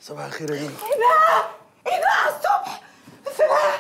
صباح الخير يا لولو ايه بقى؟ ايه بقى الصبح؟ في بقى؟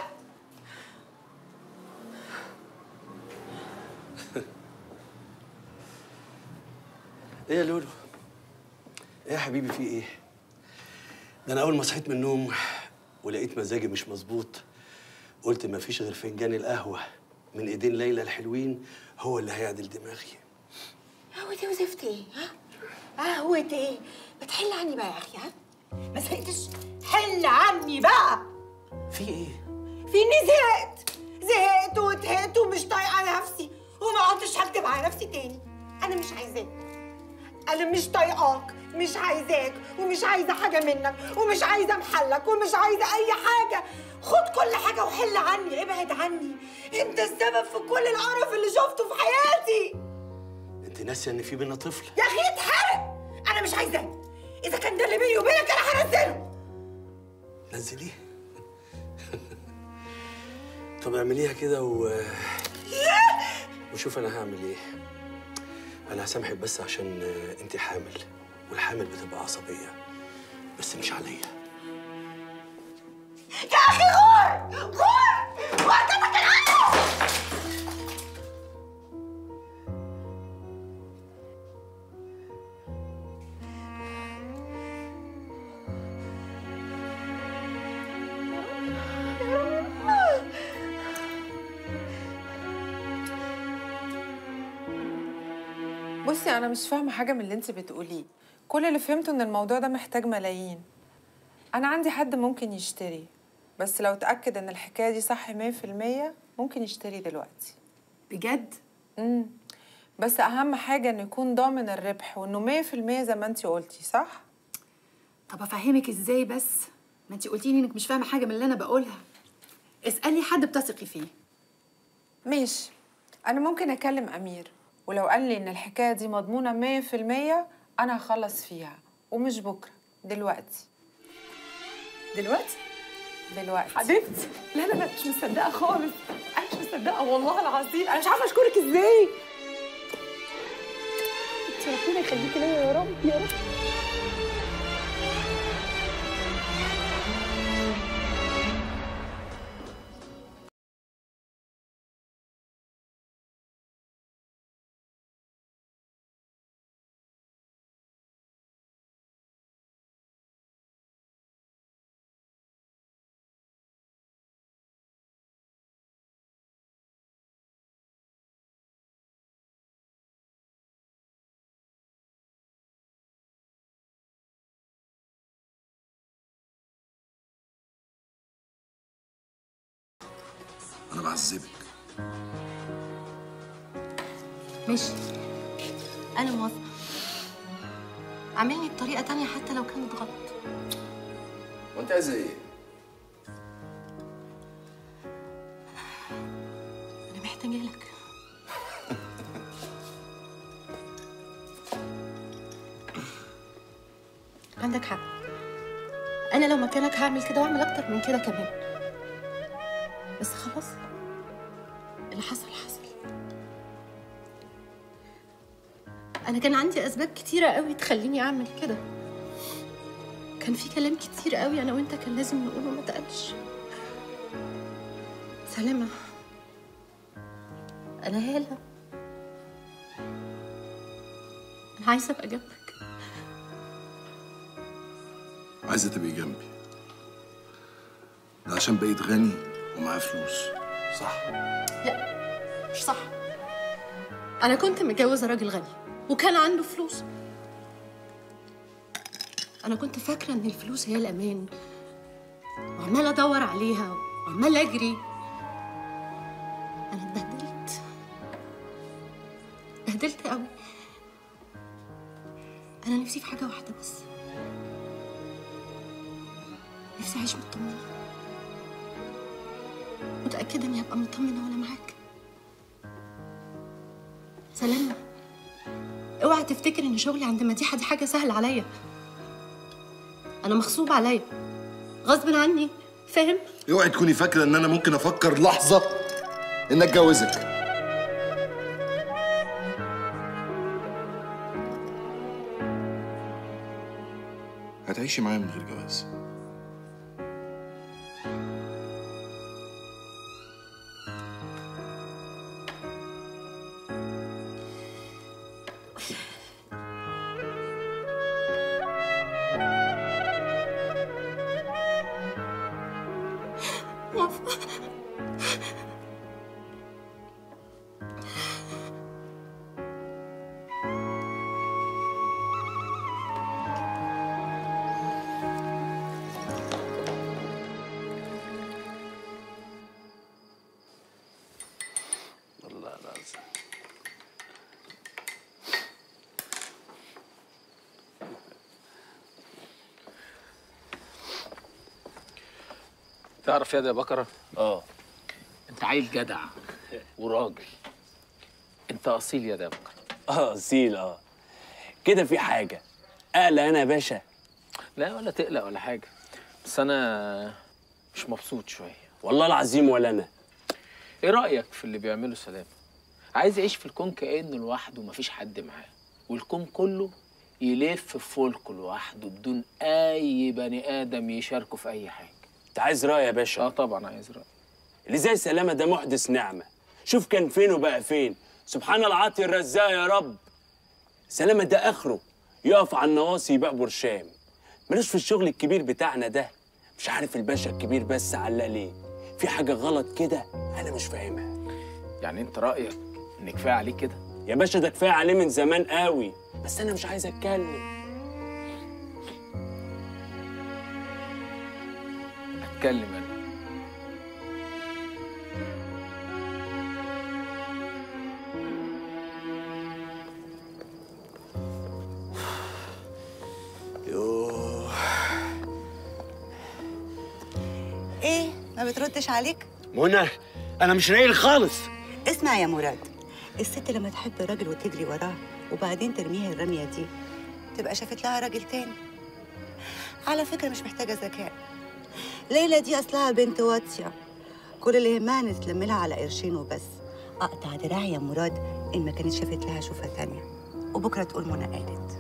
ايه يا لولو ايه يا حبيبي في ايه ده انا اول ما صحيت من النوم ولقيت مزاجي مش مظبوط قلت ما فيش غير فنجان القهوه من ايدين ليلى الحلوين هو اللي هيعدل دماغي قهوة ايه وزفت ايه؟ ها؟ قهوة ايه؟ ما تحل عني بقى يا اخي ها؟ ما زهقتش؟ حل عني بقى في ايه في اني زهقت زهقت وتهقت ومش طايقه نفسي وما عدتش هكدب على نفسي تاني انا مش عايزاك انا مش طايقاك مش عايزاك ومش عايزه حاجه منك ومش عايزه محلك ومش عايزه اي حاجه خد كل حاجه وحل عني ابعد عني انت السبب في كل القرف اللي شفته في حياتي انت ناسيه ان في بينا طفل يا اخي اتحرق انا مش عايزاه اذا كان ده اللي بيني وبينك انا هنزله نزليه طب اعمليها كده و وشوف انا هعمل ايه انا هسامحك بس عشان انت حامل والحامل بتبقى عصبيه بس مش عليا يا اخي غور غور وقتك العالم بصي انا مش فاهمه حاجه من اللي انت بتقوليه كل اللي فهمته ان الموضوع ده محتاج ملايين انا عندي حد ممكن يشتري بس لو اتاكد ان الحكايه دي صح 100% ممكن يشتري دلوقتي بجد امم بس اهم حاجه انه يكون ضامن الربح وانه 100% زي ما انت قلتي صح طب افهمك ازاي بس ما انت قلتي لي انك مش فاهمه حاجه من اللي انا بقولها اسالي حد بتثقي فيه ماشي انا ممكن اكلم امير ولو قال لي ان الحكايه دي مضمونه 100% انا هخلص فيها ومش بكره دلوقتي دلوقتي دلوقتي حبيبتي لا لا لا مش مصدقه خالص انا مش مصدقه والله العظيم انا مش عارفه اشكرك ازاي انت ربنا يخليكي ليا يا رب يا رب انا بعذبك ماشي أنا موافقة عاملني بطريقة تانية حتى لو كانت غلط وانت عايزه ايه أنا محتاجة لك عندك حق أنا لو مكانك هعمل كده وأعمل أكتر من كده كمان بس خلاص اللي حصل حصل أنا كان عندي أسباب كتيرة قوي تخليني أعمل كده كان في كلام كتير قوي أنا وأنت كان لازم نقوله ما تقلش سلامة أنا هالة أنا عايزة أبقى جنبك عايزه تبقي جنبي ده عشان بقيت غني ومعاه فلوس صح لا مش صح أنا كنت متجوزة راجل غني وكان عنده فلوس أنا كنت فاكرة إن الفلوس هي الأمان وعمالة أدور عليها وعمالة أجري أنا اتبهدلت اتبهدلت قوي أنا نفسي في حاجة واحدة بس نفسي أعيش مطمنة متأكدة إني هبقى مطمنة وأنا معاك سلامة اوعى تفتكر ان شغلي عند مديحة دي حاجة سهلة عليا انا مغصوب عليا غصب عني فاهم اوعي تكوني فاكره ان انا ممكن افكر لحظه ان اتجوزك هتعيشي تعيشي معايا من غير جواز موافقة والله العظيم تعرف يا ده يا بكرة اه انت عيل جدع وراجل انت اصيل يا ده يا بكرة اه اصيل اه كده في حاجه اقلق انا يا باشا لا ولا تقلق ولا حاجة بس انا مش مبسوط شوية والله العظيم ولا انا ايه رأيك في اللي بيعمله سلام عايز يعيش في الكون كأنه لوحده ومفيش حد معاه والكون كله يلف في فولكه لوحده بدون اي بني ادم يشاركه في اي حاجة انت عايز راي يا باشا اه طبعا عايز رأي اللي زي سلامه ده محدث نعمه شوف كان فين وبقى فين سبحان العاطي الرزاق يا رب سلامه ده اخره يقف على النواصي يبقى برشام ملوش في الشغل الكبير بتاعنا ده مش عارف الباشا الكبير بس علق ليه في حاجه غلط كده انا مش فاهمها يعني انت رأيك ان كفاية عليه كده يا باشا ده كفايه عليه من زمان قوي بس انا مش عايز اتكلم اتكلم انا يوه ايه ما بتردش عليك منى انا مش رايق خالص اسمع يا مراد الست لما تحب راجل وتجري وراه وبعدين ترميها الرميه دي تبقى شافت لها راجل تاني على فكره مش محتاجه ذكاء ليلى دي اصلها بنت واطيه كل اللي يهمها ان تلم لها على قرشين وبس اقطع دراعي يا مراد ان ما كانت شافت لها شوفه تانيه وبكره تقول منى قالت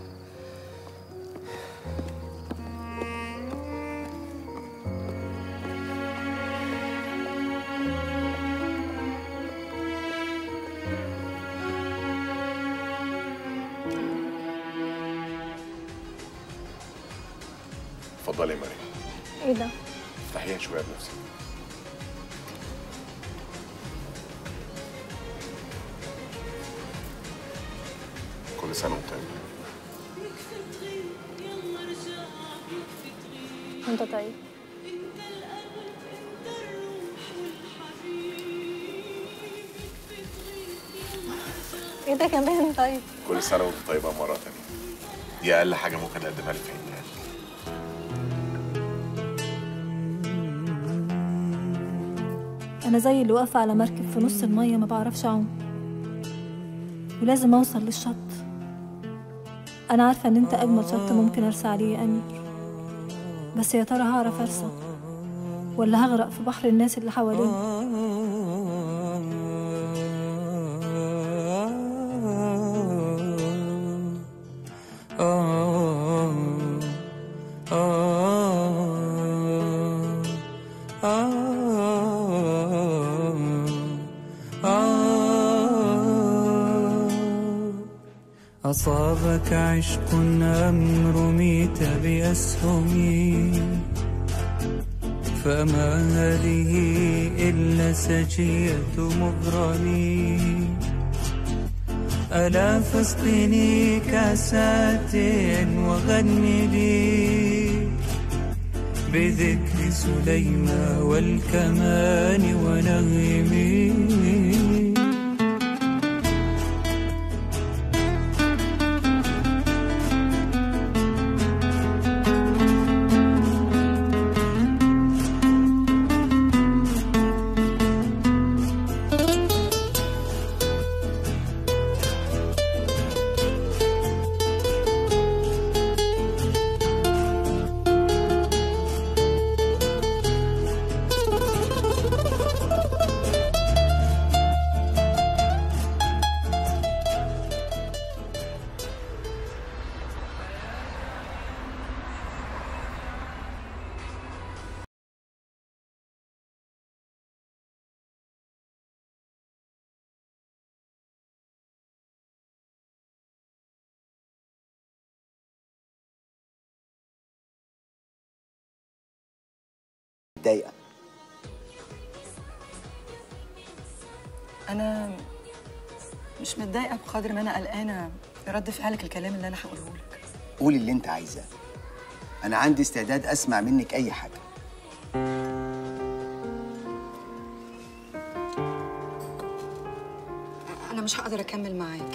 اتفضلي يا مريم ايه ده؟ افتحيها شويه بنفسك كل سنه وانت طيب وانت طيب ايه ده كمان طيب كل سنه وانت طيبه مره تانية دي اقل حاجه ممكن اقدمها لك في عيد ميلادك انا زي اللي واقفه على مركب في نص الميه ما بعرفش اعوم ولازم اوصل للشط انا عارفه ان انت اجمل شط ممكن ارسى عليه يا امير بس يا ترى هعرف ارسى ولا هغرق في بحر الناس اللي حواليا أصابك عشق أم رميت بأسهم فما هذه إلا سجية مغرمي ألا فاسقني كاسات وغني لي بذكر سليمى والكمان ونغمي متضايقه انا مش متضايقه بقدر ما انا قلقانه رد فعلك الكلام اللي انا هقوله لك قولي اللي انت عايزاه انا عندي استعداد اسمع منك اي حاجه انا مش هقدر اكمل معاك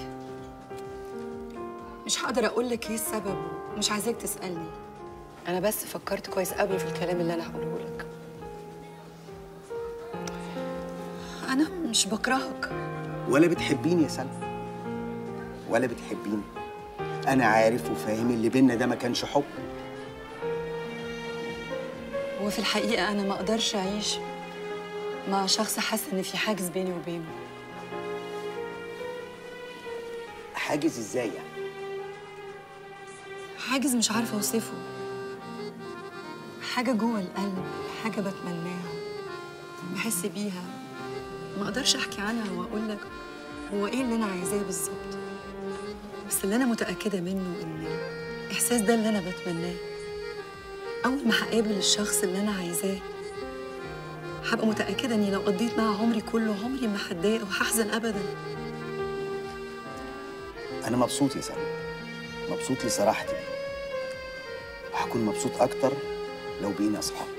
مش هقدر اقول لك ايه السبب ومش عايزاك تسالني انا بس فكرت كويس قوي في الكلام اللي انا هقوله لك انا مش بكرهك ولا بتحبيني يا سلمى ولا بتحبيني انا عارف وفاهم اللي بينا ده ما كانش حب وفي الحقيقه انا ما اقدرش اعيش مع شخص حاسس ان في حاجز بيني وبينه حاجز ازاي يعني حاجز مش عارفه اوصفه حاجه جوه القلب حاجه بتمناها بحس بيها ما اقدرش احكي عنها واقول لك هو ايه اللي انا عايزاه بالظبط بس اللي انا متاكده منه ان الاحساس ده اللي انا بتمناه اول ما هقابل الشخص اللي انا عايزاه هبقى متاكده اني لو قضيت معاه عمري كله عمري ما هتضايق وهحزن ابدا انا مبسوط يا سلمى مبسوط لصراحتي وهكون مبسوط اكتر لو بقينا اصحاب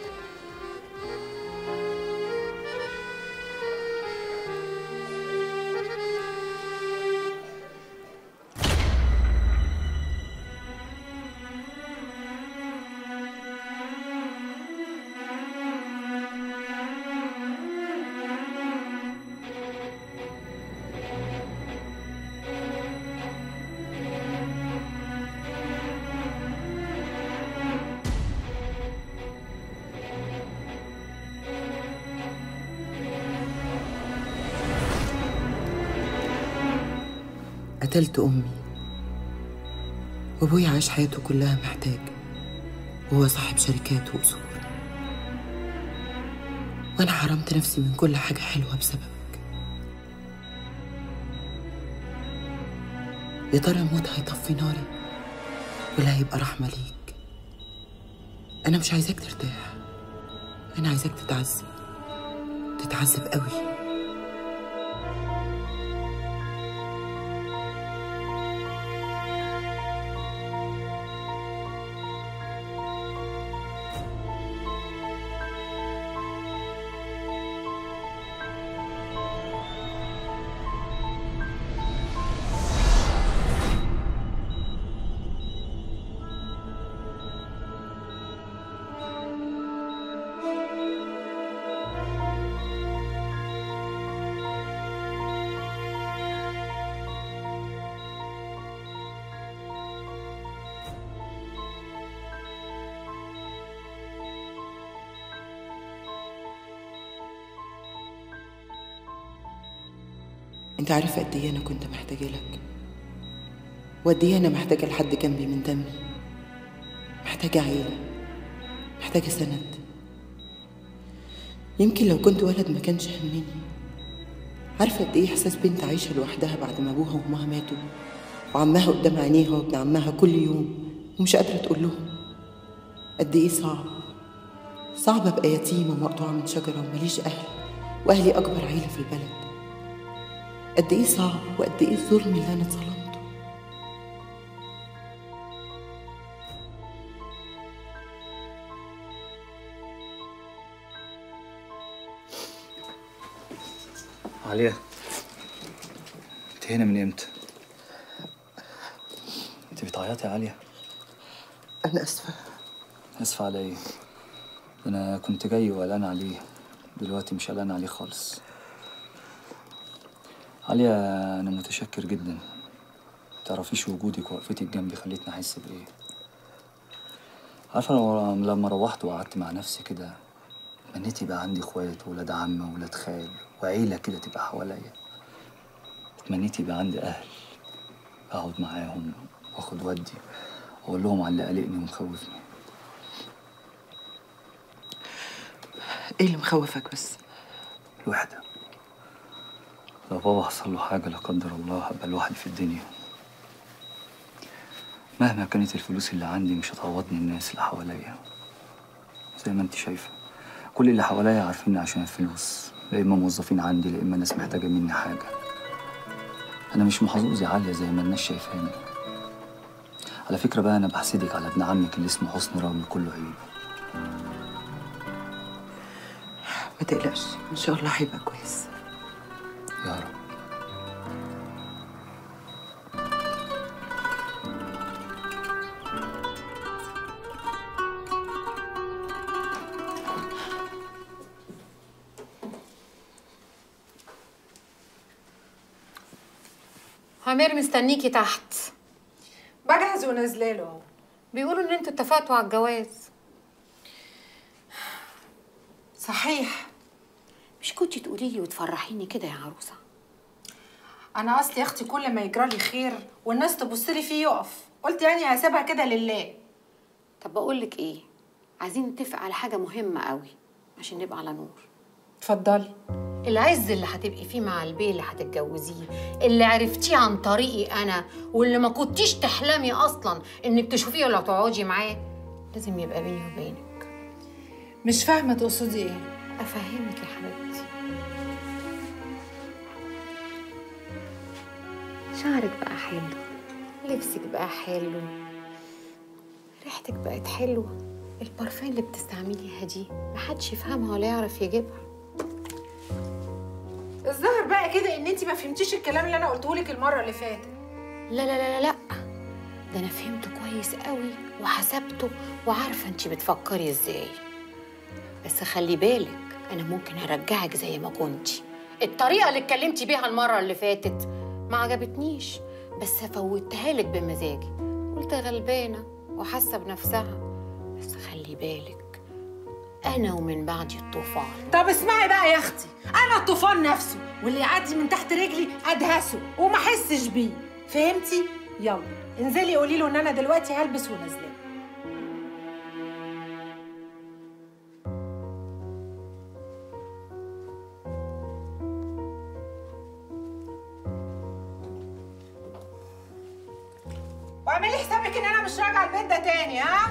قتلت أمي وأبويا عاش حياته كلها محتاج وهو صاحب شركات وأصول وأنا حرمت نفسي من كل حاجة حلوة بسببك يا ترى الموت هيطفي ناري ولا هيبقى رحمة ليك أنا مش عايزاك ترتاح أنا عايزاك تتعذب تتعذب قوي انت عارف قد ايه انا كنت محتاجه لك وقد ايه انا محتاجه لحد جنبي من دمي محتاجه عيله محتاجه سند يمكن لو كنت ولد ما كانش همني عارفه قد ايه احساس بنت عايشه لوحدها بعد ما ابوها وامها ماتوا وعمها قدام عينيها وابن عمها كل يوم ومش قادره تقول لهم قد ايه صعب صعب ابقى يتيمه ومقطوعه من شجره ومليش اهل واهلي اكبر عيله في البلد قد ايه صعب وقد ايه الظلم اللي انا اتظلمته عليا انت هنا من امتى؟ انت بتعيطي يا عليا؟ انا اسفه اسفه على ايه؟ انا كنت جاي وقلقان عليه دلوقتي مش قلقان عليه خالص عليا انا متشكر جدا تعرفيش وجودك ووقفتك جنبي خلتني احس بايه عارفه لو- لما روحت وقعدت مع نفسي كده تمنيت يبقى عندي اخوات وولاد عم وولاد خال وعيله كده تبقى حواليا تمنيت يبقى عندي اهل اقعد معاهم واخد ودي واقول لهم على اللي قلقني ومخوفني ايه اللي مخوفك بس الوحدة لو بابا حصل له حاجة لا قدر الله هبقى لوحدي في الدنيا مهما كانت الفلوس اللي عندي مش هتعوضني الناس اللي حواليا زي ما انت شايفة كل اللي حواليا عارفيني عشان الفلوس لا اما موظفين عندي لا اما ناس محتاجه مني حاجه انا مش محظوظ يا عاليه زي ما الناس شايفاني على فكره بقى انا بحسدك على ابن عمك اللي اسمه حسني رغم كل عيوبه ما تقلقش ان شاء الله هيبقى كويس يا رب عمير مستنيكي تحت بجهز ونازله له اهو بيقولوا ان انتوا اتفقتوا على الجواز صحيح مش كنتي تقولي لي وتفرحيني كده يا عروسه انا اصلي يا اختي كل ما يجرى لي خير والناس تبص لي فيه يقف قلت يعني هسيبها كده لله طب بقول لك ايه عايزين نتفق على حاجه مهمه قوي عشان نبقى على نور اتفضلي العز اللي هتبقي فيه مع البيه اللي هتتجوزيه اللي عرفتيه عن طريقي انا واللي ما كنتيش تحلمي اصلا انك تشوفيه ولا تقعدي معاه لازم يبقى بيني وبينك مش فاهمه تقصدي ايه افهمك يا حبيبتي شعرك بقى حلو لبسك بقى حلو ريحتك بقت حلوه البارفان اللي بتستعمليها دي محدش يفهمها ولا يعرف يجيبها الظاهر بقى كده ان انت ما فهمتيش الكلام اللي انا قلته لك المره اللي فاتت لا لا لا لا لا ده انا فهمته كويس قوي وحسبته وعارفه انت بتفكري ازاي بس خلي بالك انا ممكن ارجعك زي ما كنتي الطريقه اللي اتكلمتي بيها المره اللي فاتت ما عجبتنيش بس فوتها لك بمزاجي قلت غلبانه وحاسه بنفسها بس خلي بالك انا ومن بعدي الطوفان طب اسمعي بقى يا اختي انا الطوفان نفسه واللي يعدي من تحت رجلي ادهسه وما احسش بيه فهمتي يلا انزلي قولي له ان انا دلوقتي هلبس ونازله واعملي حسابك ان انا مش راجعه البيت ده تاني ها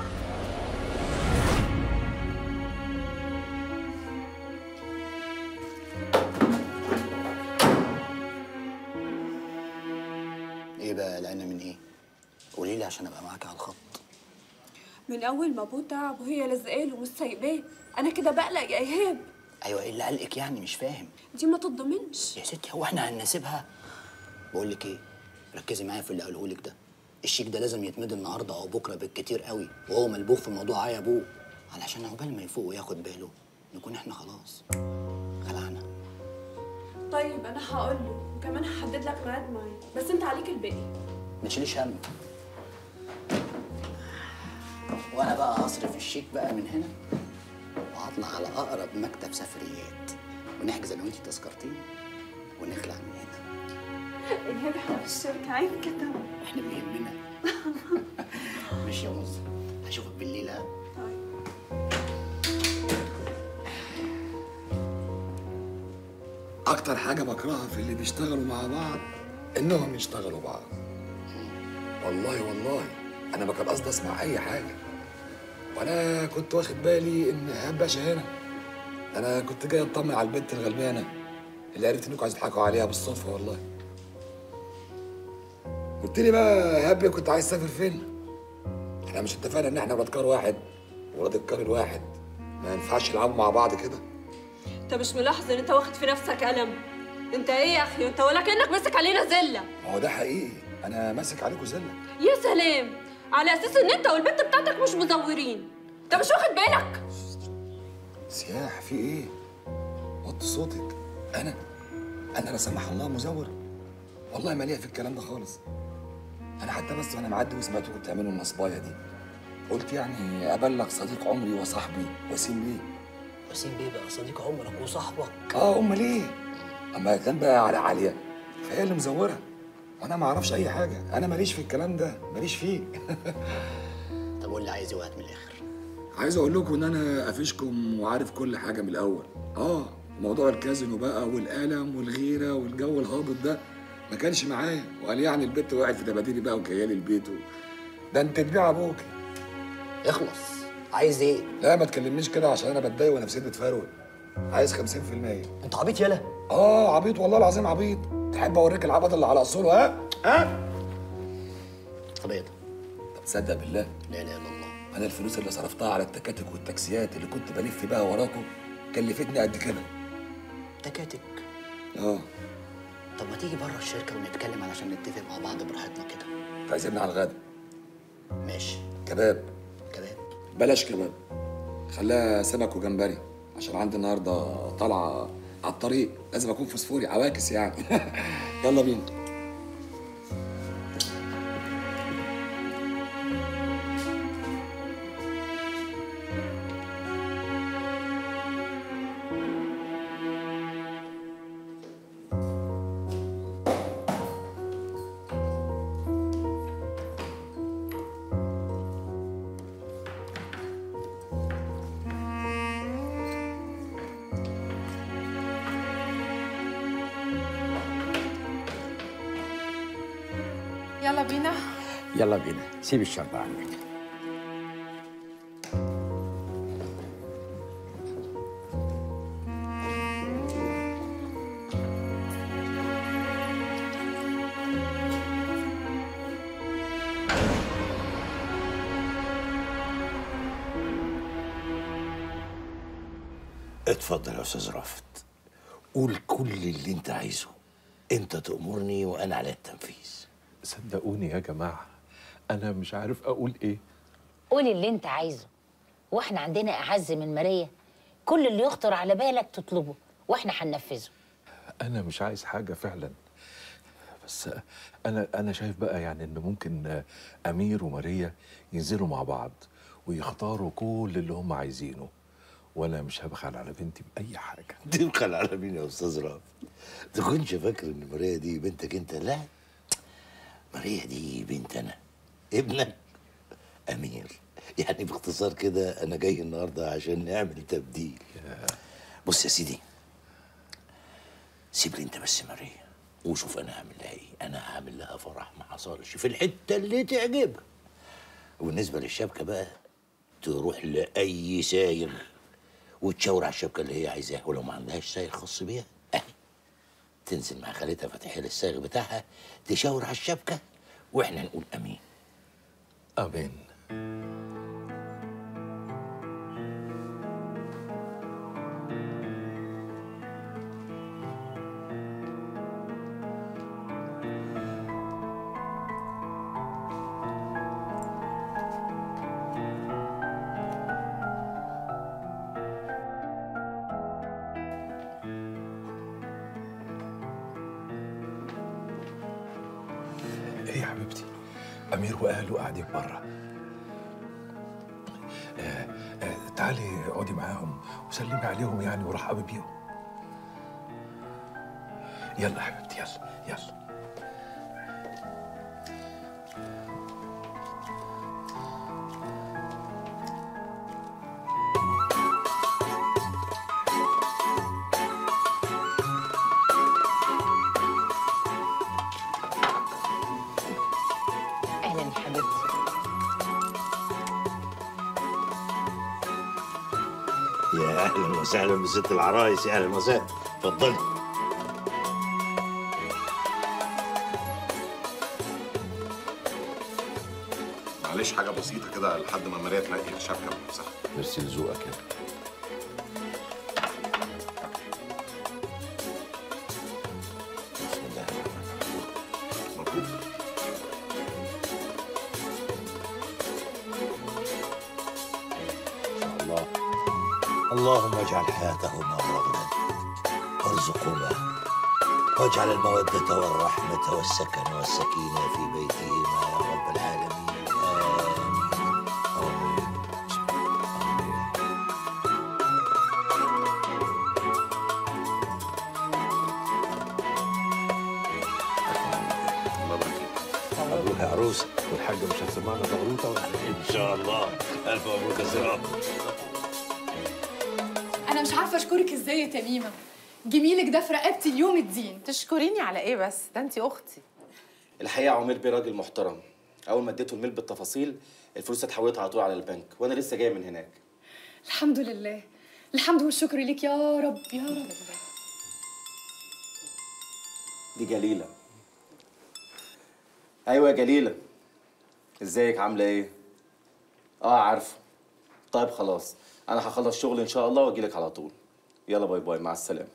ايه بقى قلقانه من ايه؟ قولي لي عشان ابقى معاكي على الخط من اول ما ابوه تعب وهي لازقاله ومش سايباه انا كده بقلق يا ايهاب ايوه ايه اللي قلقك يعني مش فاهم دي ما تضمنش يا ستي هو احنا هنسيبها بقول لك ايه ركزي معايا في اللي قاله لك ده الشيك ده لازم يتمضي النهارده او بكره بالكتير قوي وهو ملبوخ في موضوع عيا ابوه علشان عقبال ما يفوق وياخد باله نكون احنا خلاص خلعنا طيب انا هقول له وكمان هحدد لك ميعاد معاه بس انت عليك الباقي ما تشيليش هم وانا بقى هصرف الشيك بقى من هنا وهطلع على اقرب مكتب سفريات ونحجز انا وانتي تذكرتين ونخلع من هنا ايهاب احنا في الشركه عيب كده احنا بيهمنا ماشي يا مز هشوفك بالليل ها اكتر حاجه بكرهها في اللي بيشتغلوا مع بعض انهم يشتغلوا بعض والله والله انا ما كان قصدي اسمع اي حاجه وانا كنت واخد بالي ان ايهاب باشا هنا انا كنت جاي اطمن على البنت الغلبانه اللي عرفت انكم عايزين تضحكوا عليها بالصدفه والله قلت لي بقى يا هبي كنت عايز تسافر فين احنا مش اتفقنا ان احنا ولاد كار واحد ولاد الكار الواحد ما ينفعش يلعبوا مع بعض كده انت مش ملاحظ ان انت واخد في نفسك قلم انت ايه يا اخي انت ولا كانك ماسك علينا زله ما هو ده حقيقي انا ماسك عليكم زله يا سلام على اساس ان انت والبنت بتاعتك مش مزورين انت مش واخد بالك سياح في ايه وطي صوتك انا انا لا سمح الله مزور والله ما ليا في الكلام ده خالص انا حتى بس وانا معدي وسمعتكم بتعملوا النصبايه دي قلت يعني ابلغ صديق عمري وصاحبي وسيم بيه وسيم بيه بقى صديق عمرك وصاحبك اه امال ايه اما كان بقى على عاليه فهي اللي مزوره وانا ما اعرفش اي حاجه انا ماليش في الكلام ده ماليش فيه طب قول لي عايز ايه وقت من الاخر عايز اقول لكم ان انا قافشكم وعارف كل حاجه من الاول اه موضوع الكازينو بقى والالم والغيره والجو الهابط ده ما كانش معايا وقال يعني البت وقعت في دباديري بقى وجايه لي البيت و... ده انت تبيع ابوك اخلص عايز ايه؟ لا ما تكلمنيش كده عشان انا بتضايق ونفسيتي بتفرول عايز 50% انت عبيط يالا اه عبيط والله العظيم عبيط تحب اوريك العبط اللي على اصوله ها ها طب ايه ده؟ طب تصدق بالله لا اله الا الله انا الفلوس اللي صرفتها على التكاتك والتاكسيات اللي كنت بلف بيها وراكم كلفتني قد كده تكاتك اه طب ما تيجي بره الشركه ونتكلم علشان نتفق مع بعض براحتنا كده تعزمنا على الغدا ماشي كباب كباب بلاش كباب خلاها سمك وجمبري عشان عندي النهارده طالعه على الطريق لازم اكون فوسفوري عواكس يعني يلا بينا يلا بينا يلا بينا سيب الشرطة عندك اتفضل يا استاذ رافت قول كل اللي انت عايزه انت تأمرني وانا على التنفيذ صدقوني يا جماعة أنا مش عارف أقول إيه قولي اللي انت عايزه واحنا عندنا اعز من ماريا كل اللي يخطر على بالك تطلبه واحنا هننفذه أنا مش عايز حاجة فعلا بس أنا أنا شايف بقى يعني إن ممكن أمير وماريا ينزلوا مع بعض ويختاروا كل اللي هم عايزينه وأنا مش هبخل على بنتي بأي حاجة تبخل على مين يا استاذ رافت تكونش فاكر ان ماريا دي بنتك انت لا ماريا دي بنت انا ابنك امير يعني باختصار كده انا جاي النهارده عشان نعمل تبديل بص يا سيدي سيب لي انت بس ماريا وشوف انا هعمل لها ايه انا هعمل لها فرح ما حصلش في الحته اللي تعجبها وبالنسبه للشبكه بقى تروح لاي سايغ وتشاور على الشبكه اللي هي عايزاها ولو ما عندهاش سايغ خاص بيها اهي تنزل مع خالتها فاتحه لي السايغ بتاعها تشاور على الشبكه واحنا نقول امين امين ايه يا حبيبتي امير واهله قاعدين بره آه آه تعالي اقعدي معاهم وسلمي عليهم يعني ورحبي بيهم يلا يا حبيبتي يلا يلا اهلا يا حبيبتي يا اهلا وسهلا بست العرايس يا اهلا وسهلا اتفضلي معلش حاجه بسيطه كده لحد ما ماريا تلاقي الشبكه بنفسها ميرسي لذوقك يا بسم الله مبروك الله اللهم اجعل حياتهما رغدا وارزقهما واجعل المودة والرحمة والسكن والسكينة في بيتهما يا رب العالمين آمين مبروك يا عروسة والحاجة مش هتسمعنا زغروطة ولا إن شاء الله ألف مبروك يا زرار انا مش عارفه اشكرك ازاي يا تميمه جميلك ده في رقبتي اليوم الدين تشكريني على ايه بس ده انت اختي الحقيقه عمير بيه راجل محترم اول ما اديته الميل بالتفاصيل الفلوس اتحولت على طول على البنك وانا لسه جاي من هناك الحمد لله الحمد والشكر ليك يا رب يا رب دي جليله ايوه يا جليله ازيك عامله ايه اه عارفه طيب خلاص انا هخلص شغل ان شاء الله واجيلك على طول يلا باي باي مع السلامه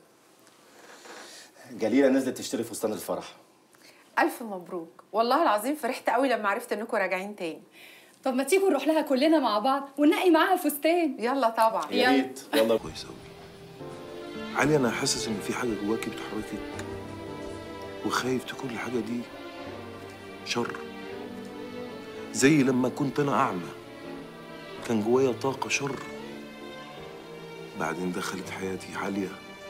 جليله نزلت تشتري فستان الفرح الف مبروك والله العظيم فرحت قوي لما عرفت انكم راجعين تاني طب ما تيجوا نروح لها كلنا مع بعض وننقي معاها الفستان يلا طبعا يا ريت يلا كويس قوي علي انا حاسس ان في حاجه جواكي بتحركك وخايف تكون الحاجه دي شر زي لما كنت انا اعمى كان جوايا طاقه شر بعدين دخلت حياتي عاليه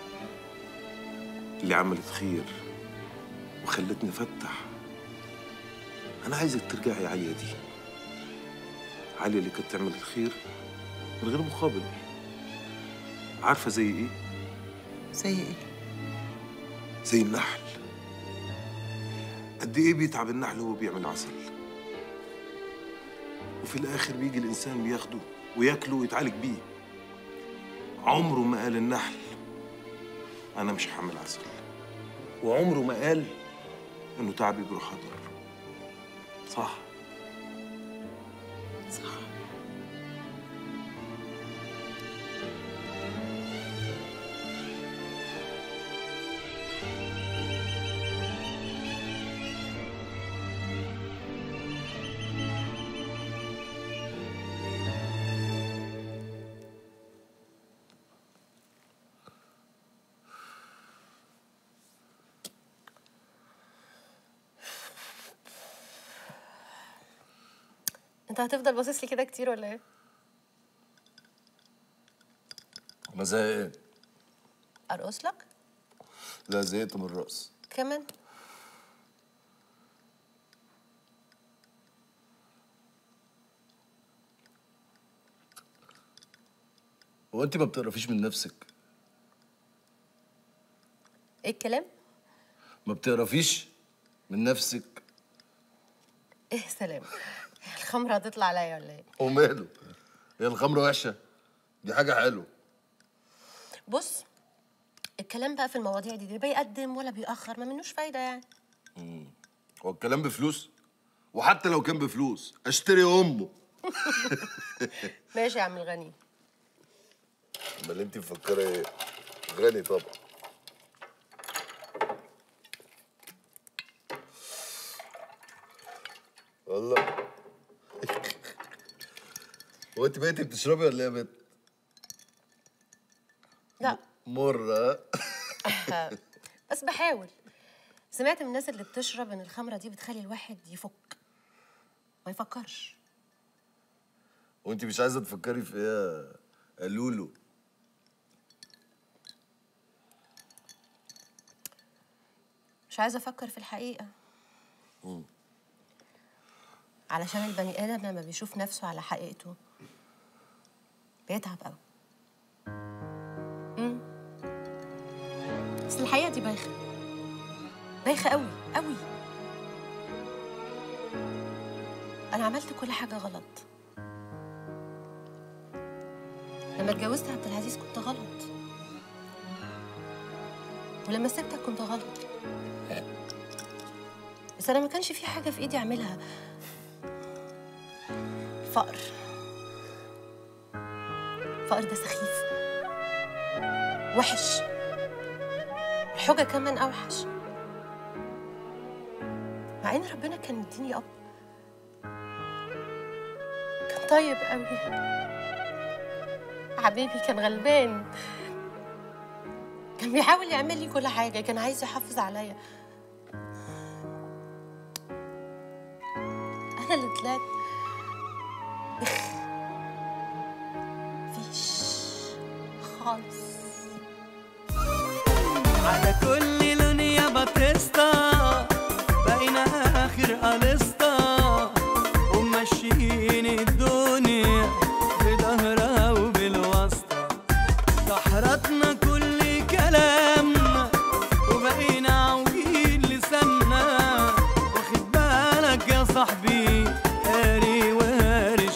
اللي عملت خير وخلتني افتح انا عايزك ترجعي عاليه دي عاليه اللي كانت تعمل الخير من غير مقابل عارفه زي ايه زي ايه؟ زي النحل قد ايه بيتعب النحل وهو بيعمل عسل وفي الاخر بيجي الانسان بياخده وياكله ويتعالج بيه عمره ما قال النحل انا مش هعمل عسل وعمره ما قال انه تعبي بيروح هدر صح صح انت هتفضل باصص لي كده كتير ولا ايه؟ انا زهقان ارقص لك؟ لا زهقت من الرقص كمان؟ هو انت ما بتقرفيش من نفسك ايه الكلام؟ ما بتقرفيش من نفسك ايه سلام الخمرة هتطلع عليا ولا ايه؟ وماله هي الخمره وحشه دي حاجه حلوه بص الكلام بقى في المواضيع دي, دي بيقدم ولا بيأخر ما منوش فايدة يعني مم. هو الكلام بفلوس وحتى لو كان بفلوس اشتري امه ماشي يا عم الغني امال انت مفكره ايه غني طبعا والله هو انت بقيتي بتشربي ولا ايه يا بنت؟ لا مرة بس بحاول سمعت من الناس اللي بتشرب ان الخمرة دي بتخلي الواحد يفك ما يفكرش وانت مش عايزة تفكري في ايه يا لولو مش عايزة افكر في الحقيقة مم. علشان البني ادم لما بيشوف نفسه على حقيقته بيتعب قوي امم بس الحقيقة دي بايخة بايخة قوي قوي انا عملت كل حاجة غلط لما اتجوزت عبد العزيز كنت غلط ولما سبتك كنت غلط بس انا ما كانش في حاجه في ايدي اعملها فقر الفقر ده سخيف وحش الحجة كمان اوحش مع ان ربنا كان مديني اب كان طيب قوي حبيبي كان غلبان كان بيحاول يعمل لي كل حاجه كان عايز يحافظ عليا انا اللي طلعت بخ فيش خالص على كل لون يا باتيستا بقينا اخر اليستا وماشيين الدنيا بظهرها وبالواسطة تحرطنا كل كلامنا وبقينا عوجين لساننا واخد بالك يا صاحبي قاري وهاري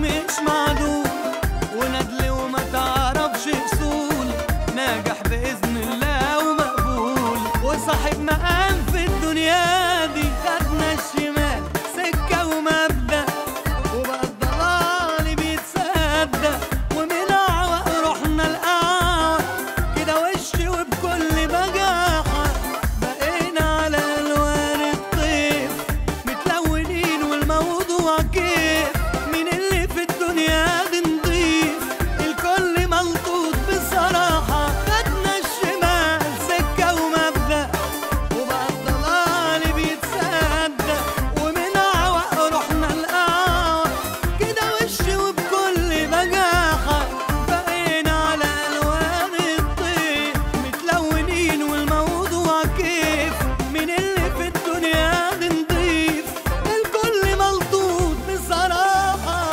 مش معدول وندل وما تعرفش اصول ناجح باذن الله ومقبول وصاحب مقام في الدنيا دي خدنا الشمال سكه ومبدا وبقى الضلال بيتصدق ومن اعوق رحنا الاعوق كده وش وبكل بجاحه بقينا على الوان الطيف متلونين والموضوع كيف مين اللي في الدنيا دي نضيف الكل ملطوط بصراحة خدنا الشمال سكة ومبدأ وبقى الضلال بيتصدق ومن أعوق رحنا الأعوق كده وش وبكل بجاحة بقينا على ألوان الطيف متلونين والموضوع كيف مين اللي في الدنيا دي نضيف الكل ملطوط بصراحة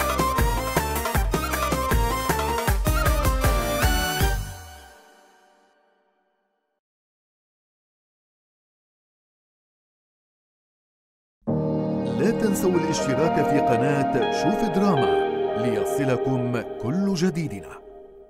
لا تنسوا الاشتراك في قناة شوف دراما ليصلكم كل جديدنا